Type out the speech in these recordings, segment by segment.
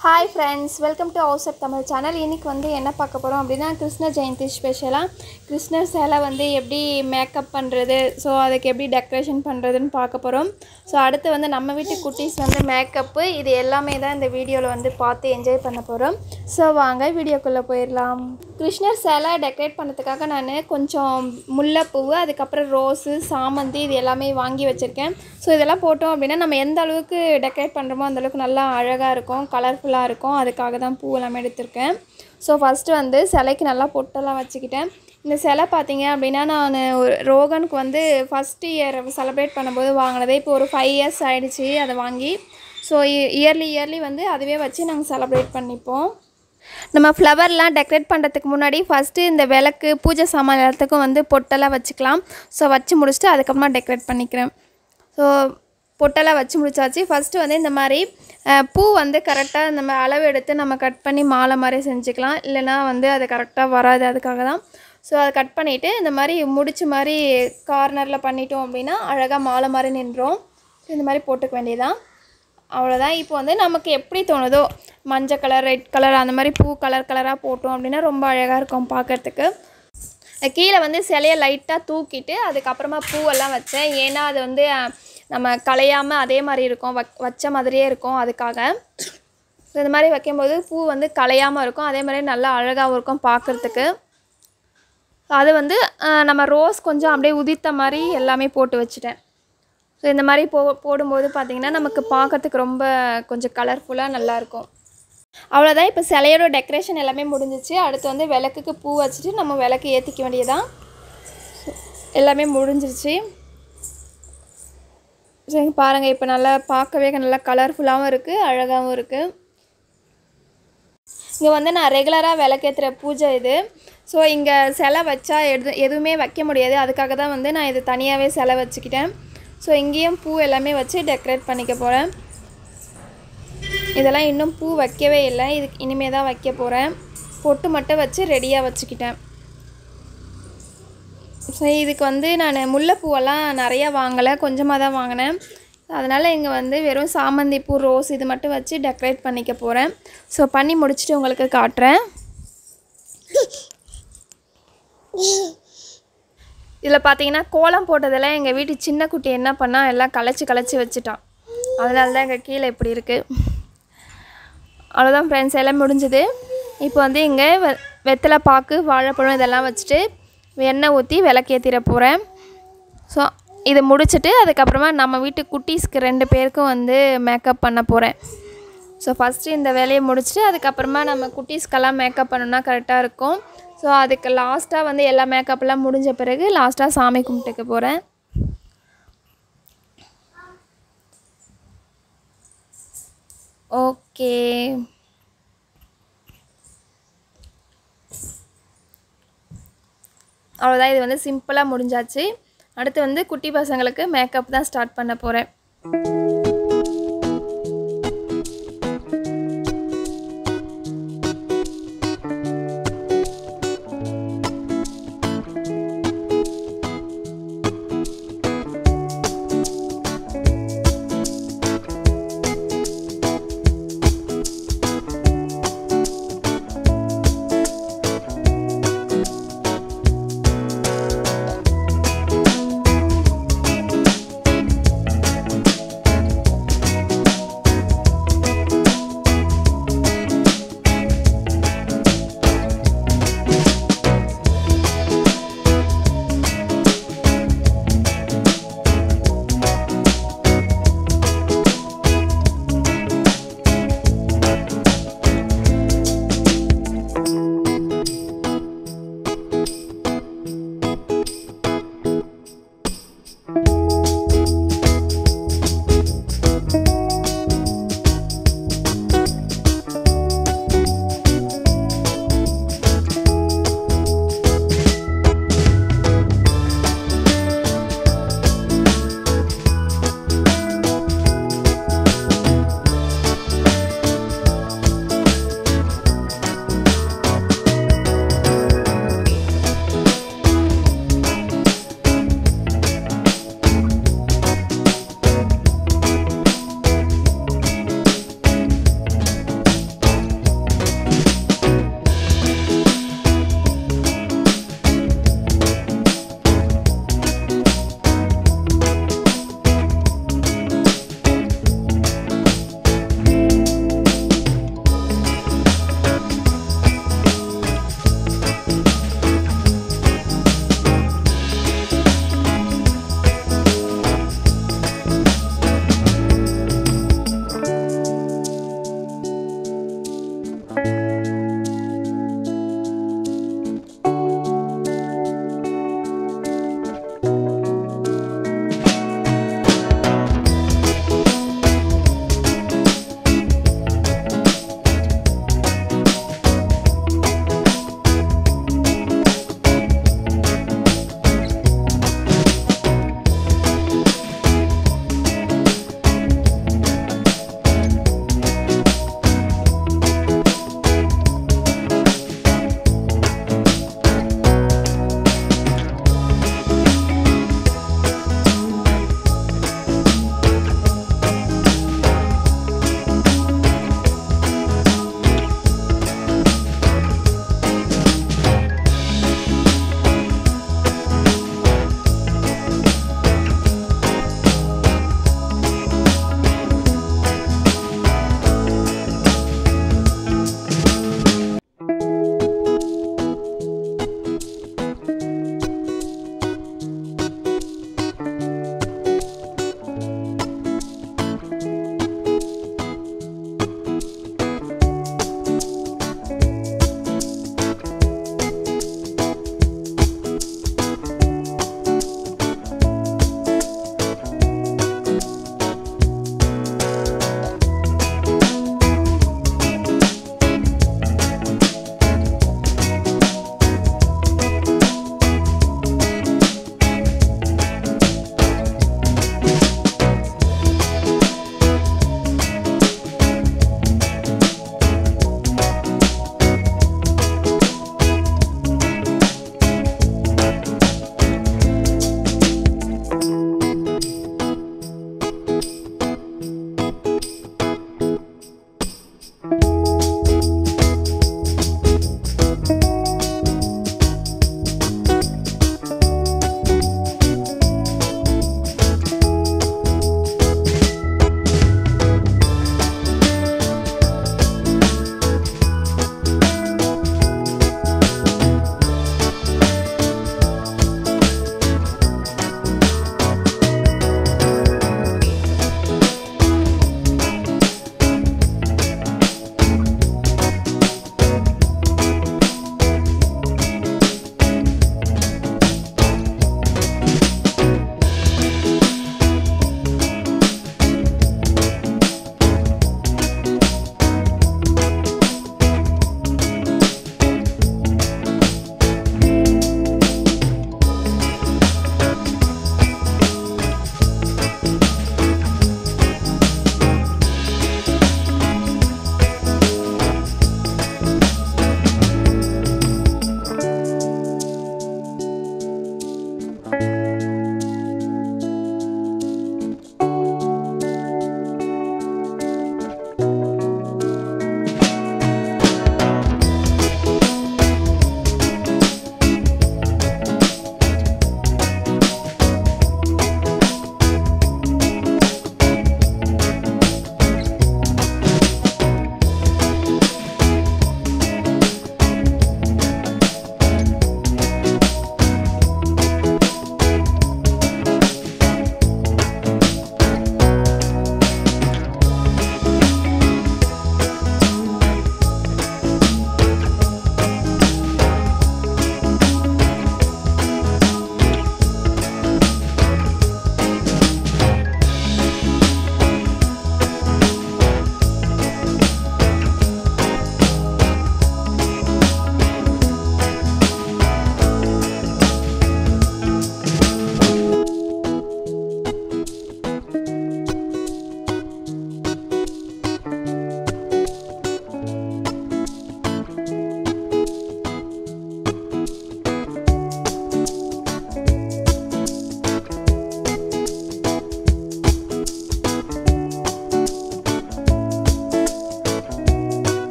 hi friends welcome to house Tamil channel இன்றைக்கி வந்து என்ன பார்க்க போகிறோம் அப்படின்னா கிருஷ்ண ஜெயந்தி ஸ்பெஷலாக கிருஷ்ணர் சிலை வந்து எப்படி மேக்கப் பண்ணுறது ஸோ அதுக்கு எப்படி டெக்கரேஷன் பண்ணுறதுன்னு பார்க்க போகிறோம் ஸோ அடுத்து வந்து நம்ம வீட்டு குட்டீஸ் வந்து மேக்கப்பு இது எல்லாமே தான் இந்த வீடியோவில் வந்து பார்த்து என்ஜாய் பண்ண போகிறோம் ஸோ வாங்க வீடியோக்குள்ளே போயிடலாம் கிருஷ்ணர் சிலை டெக்கரேட் பண்ணுறதுக்காக நான் கொஞ்சம் முல்லைப்பூவு அதுக்கப்புறம் ரோஸு சாமந்தி இது எல்லாமே வாங்கி வச்சுருக்கேன் ஸோ இதெல்லாம் போட்டோம் அப்படின்னா நம்ம எந்த அளவுக்கு டெக்கரேட் பண்ணுறோமோ அந்த அளவுக்கு நல்லா அழகாக இருக்கும் கலர்ஃபுல்லாக இருக்கும் அதுக்காக தான் பூ எல்லாமே எடுத்திருக்கேன் ஸோ ஃபஸ்ட்டு வந்து சிலைக்கு நல்லா பொட்டெல்லாம் வச்சுக்கிட்டேன் இந்த சிலை பார்த்தீங்க அப்படின்னா நான் ஒரு ரோகனுக்கு வந்து ஃபஸ்ட் இயர் செலிப்ரேட் பண்ணும்போது வாங்கினதே இப்போ ஒரு ஃபைவ் இயர்ஸ் ஆகிடுச்சி அதை வாங்கி ஸோ இயர்லி இயர்லி வந்து அதுவே வச்சு நாங்கள் செலிப்ரேட் பண்ணிப்போம் நம்ம ஃப்ளவர்லாம் டெக்கரேட் பண்ணுறதுக்கு முன்னாடி ஃபஸ்ட்டு இந்த விளக்கு பூஜை சாமான் எல்லாத்துக்கும் வந்து பொட்டெல்லாம் வச்சுக்கலாம் ஸோ வச்சு முடிச்சுட்டு அதுக்கப்புறமா டெக்கரேட் பண்ணிக்கிறேன் ஸோ பொட்டெல்லாம் வச்சு முடிச்சாச்சு ஃபஸ்ட்டு வந்து இந்த மாதிரி அஹ், பூ வந்து கரெக்டாக நம்ம அளவு எடுத்து நம்ம கட் பண்ணி மாலை மாதிரி செஞ்சுக்கலாம் இல்லைனா வந்து அது கரெக்டாக வராது அதுக்காக தான் ஸோ அதை கட் பண்ணிவிட்டு இந்த மாதிரி முடிச்சு மாதிரி கார்னரில் பண்ணிட்டோம் அப்படின்னா அழகாக மாலை மாதிரி நின்றோம் ஸோ இந்த மாதிரி போட்டுக்க வேண்டியதான் அவ்வளோதான் இப்போ வந்து நமக்கு எப்படி தோணுதோ மஞ்சள் கலர் ரெட் கலர் அந்த மாதிரி பூ கலர் கலராக போட்டோம் அப்படின்னா ரொம்ப அழகாக இருக்கும் பார்க்கறதுக்கு கீழே வந்து சிலையை லைட்டாக தூக்கிட்டு அதுக்கப்புறமா பூவெல்லாம் வச்சேன் ஏன்னா அது வந்து அஹ், நம்ம கலையாமல் அதே மாதிரி இருக்கும் வச் வச்ச மாதிரியே இருக்கும் அதுக்காக ஸோ இந்த மாதிரி வைக்கும்போது பூ வந்து கலையாமல் இருக்கும் அதே மாதிரி நல்லா அழகாகவும் இருக்கும் பார்க்குறதுக்கு அது வந்து அஹ், நம்ம ரோஸ் கொஞ்சம் அப்படியே உதித்த மாதிரி எல்லாமே போட்டு வச்சுட்டேன் ஸோ இந்த மாதிரி போ போடும்போது பார்த்திங்கன்னா நமக்கு பார்க்கறதுக்கு ரொம்ப கொஞ்சம் கலர்ஃபுல்லாக நல்லாயிருக்கும் அவ்வளோதான் இப்போ சிலையோட டெக்கரேஷன் எல்லாமே முடிஞ்சிச்சு அடுத்து வந்து விளக்குக்கு பூ வச்சுட்டு நம்ம விளக்கு ஏற்றிக்க வேண்டியதான் எல்லாமே முடிஞ்சிருச்சு சரி பாருங்கள் இப்போ நல்லா பார்க்கவே நல்லா கலர்ஃபுல்லாகவும் இருக்குது அழகாகவும் இருக்குது இங்கே வந்து நான் ரெகுலராக விளக்கேற்றுற பூஜை இது ஸோ இங்கே சிலை வச்சா எது எதுவுமே வைக்க முடியாது அதுக்காக தான் வந்து நான் இது தனியாகவே சிலை வச்சுக்கிட்டேன் ஸோ இங்கேயும் பூ எல்லாமே வச்சு டெக்கரேட் பண்ணிக்க போகிறேன் இதெல்லாம் இன்னும் பூ வைக்கவே இல்லை இதுக்கு இனிமே தான் வைக்க போகிறேன் பொட்டு மட்டும் வச்சு ரெடியாக வச்சுக்கிட்டேன் ஸோ இதுக்கு வந்து நான் முல்லைப்பூவெல்லாம் நிறையா வாங்கலை கொஞ்சமாக தான் வாங்கினேன் அதனால் இங்கே வந்து வெறும் சாமந்தி பூ ரோஸ் இது மட்டும் வச்சு டெக்கரேட் பண்ணிக்க போகிறேன் ஸோ பண்ணி முடிச்சுட்டு உங்களுக்கு காட்டுறேன் இதில் பார்த்தீங்கன்னா கோலம் போட்டதெல்லாம் எங்கள் வீட்டு சின்ன குட்டி என்ன பண்ணால் எல்லாம் கலைச்சி கலைச்சி வச்சுட்டான் அதனால தான் எங்கள் கீழே இப்படி இருக்குது அவ்வளோதான் ஃப்ரெண்ட்ஸ் எல்லாம் முடிஞ்சுது இப்போ வந்து இங்கே வெ வெத்தலை பாக்கு வாழைப்பழம் இதெல்லாம் வச்சுட்டு எண்ணெய் ஊற்றி விளக்கேற்றிட போகிறேன் ஸோ இது முடிச்சுட்டு அதுக்கப்புறமா நம்ம வீட்டு குட்டீஸ்க்கு ரெண்டு பேருக்கும் வந்து மேக்கப் பண்ண போகிறேன் ஸோ ஃபஸ்ட்டு இந்த வேலையை முடிச்சுட்டு அதுக்கப்புறமா நம்ம குட்டீஸ்க்கெல்லாம் மேக்கப் பண்ணணும்னா கரெக்டாக இருக்கும் ஸோ அதுக்கு லாஸ்ட்டாக வந்து எல்லா மேக்கப்லாம் முடிஞ்ச பிறகு லாஸ்ட்டாக சாமி கும்பிட்டுக்க போகிறேன் ஓகே அவ்வளோதான் இது வந்து சிம்பிளாக முடிஞ்சாச்சு அடுத்து வந்து குட்டி பசங்களுக்கு மேக்கப் தான் ஸ்டார்ட் பண்ண போகிறேன்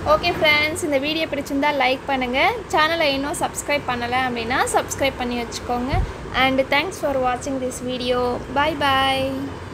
ஓகே ஃப்ரெண்ட்ஸ் இந்த வீடியோ பிடிச்சிருந்தா லைக் பண்ணுங்கள் சேனலை இன்னும் சப்ஸ்கிரைப் பண்ணலை அப்படின்னா சப்ஸ்கிரைப் பண்ணி வச்சுக்கோங்க அண்ட் தேங்க்ஸ் ஃபார் வாட்சிங் திஸ் வீடியோ பாய் பாய்